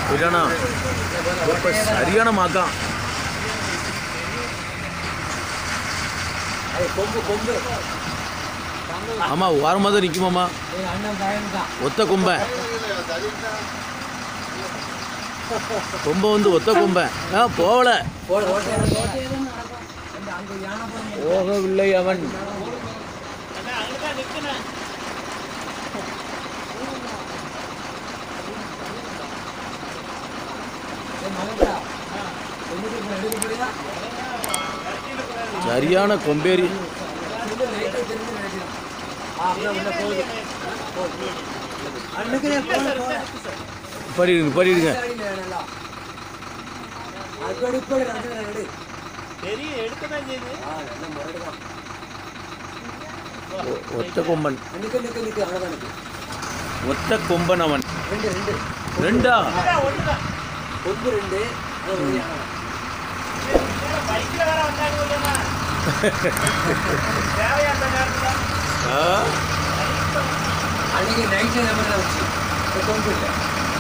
சரியானா இப்போ சரியான மாக்கான் அது கொம்பு கொம்பு ஆமாம் ஓரமாக தான் நிற்குமாம்மா எங்க அண்ணன் பையன் தான் ஒத்த கொம்பை கொம்பை வந்து ஒத்த கொம்பை ஆ போகல போட ஓட்டை அங்க யானை போறீங்க போகவில்லை அவன் மகன்டா எங்கிட்ட இப்போ எடுக்க முடியுதா சரியான கொம்பேரி இது லைட்டாக தெரிஞ்சு நினைக்கிறேன் ஆ அப்படியே உள்ள போகுது போகுது அன்னைக்கு போன போன படிடுங்க படிடுங்க அடியில் வேணாம் அதுபடி இப்போ ரெண்டு ரெண்டு தெரியும் எடுக்கதான் செய்யுது ஆ நல்ல முரடு தான் ஒ- ஒத்த கொம்பன் நிற்க நிற்க நிற்க அவ்வளோதான் நிற்கு ஒத்த கொம்பன் அவன் ரெண்டு ரெண்டு ரெண்டா ஒண்ணுதான் கொம்பு ரெண்டு அது ஒரு யானை. பைக்ல வேற வந்தாங்க இல்லையா தேவையா அந்த நேரத்துல ஆ? அன்னைக்கு நைட்டு நம்ம தான் வச்சு இப்போ கொம்பு இல்லை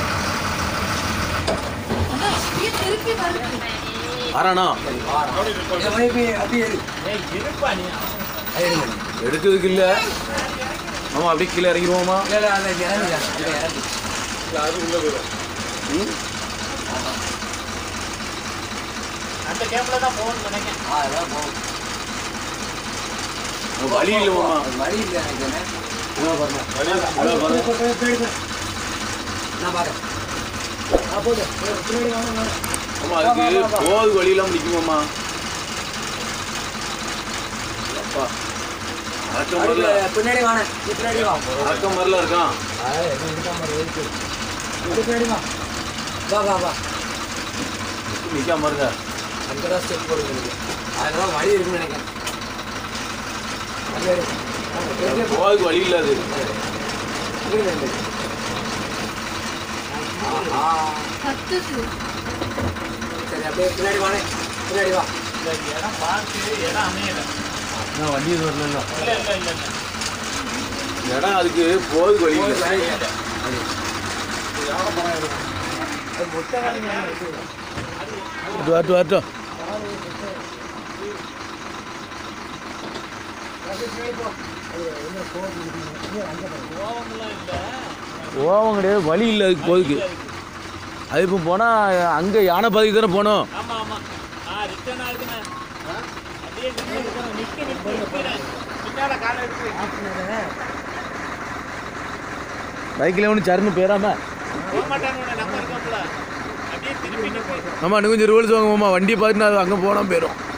திருப்பி வருது ஆறானா அப்படியே அப்படியே இரு ஏய் இருப்பா நீ இருங்க எடுக்கிறதுக்கு இல்லை ஆமாம் அப்படியே கீழே இறங்கிடுவோமா இல்லை இல்லை அதை இறங்குங்க அங்கே இறங்கு அந்த கேம்ல தான் போகணும்னு நினைக்கிறேன் ஆ அதான் போகும் வழி இல்லைமாமா அது வழி இல்லை எனக்கு என்ன இவ்வளோ பாருங்க இவ்வளோ பாருங்க பின்னாடி போ. நான் பார்க்கறேன் ஆ போடு பின்னாடி வாங்க வாங்க ஆமாம் அதுக்கு போது வழியெல்லாம் நிற்குமாம்மா அப்பா அடக்கம் வரல அதுக்கு பின்னாடி வாங்க நீ பின்னாடி வா அடக்கம் வரல இருக்கான் ஆ இது இருக்க மாதிரி இருக்கு இது பின்னாடி வா வா வா வா நிற்காம இருங்க அங்கே தான் ஸ்டெப் போடுங்க எனக்கு அதெல்லாம் வழி இருக்குன்னு நினைக்கிறேன் அங்கே இரு. ஆமா, எங்கே போ- போதுக்கு வழி இல்லை அது இரு, இரு, இரு. ஆஹா. கத்துது சரி அப்படியே பின்னாடி வானே பின்னாடி வா இந்த இடம் பார்த்து இடம் அமையல நான் வண்டி இது வரல இல்ல இல்ல இல்ல இல்ல இடம் அதுக்கு போதுக்கு வழி இல்லை அது முட்டை வேலைங்க இருக்கு. வரட்டும் வரட்டும் வரட்டும் கோவம்லாம் இல்ல கோவம் கிடையாது வழி இல்லை அதுக்கு போதுக்கு அது இப்போ போனால் அங்கே யானை பாதைக்கு தானே போனோம் ஆமா ஆமா ஆ ரிட்டர்ன் ஆகுதுண்ணே அப்படியே நின்று நிக்க நிக்க நிக்கிறேன் பின்னால காலை எடுத்து பைக்கில் ஒன்று சருன்னு போயிடாம போக மாட்டானு நம்ம இருக்கோம்ல அப்படியே திருப்பி நிப்பி ஆமாம் இன்னும் கொஞ்சம் ரூல்ஸ் வாங்க மாமா வண்டியை பார்த்துட்டு அது அங்கே போனால் போயிடும்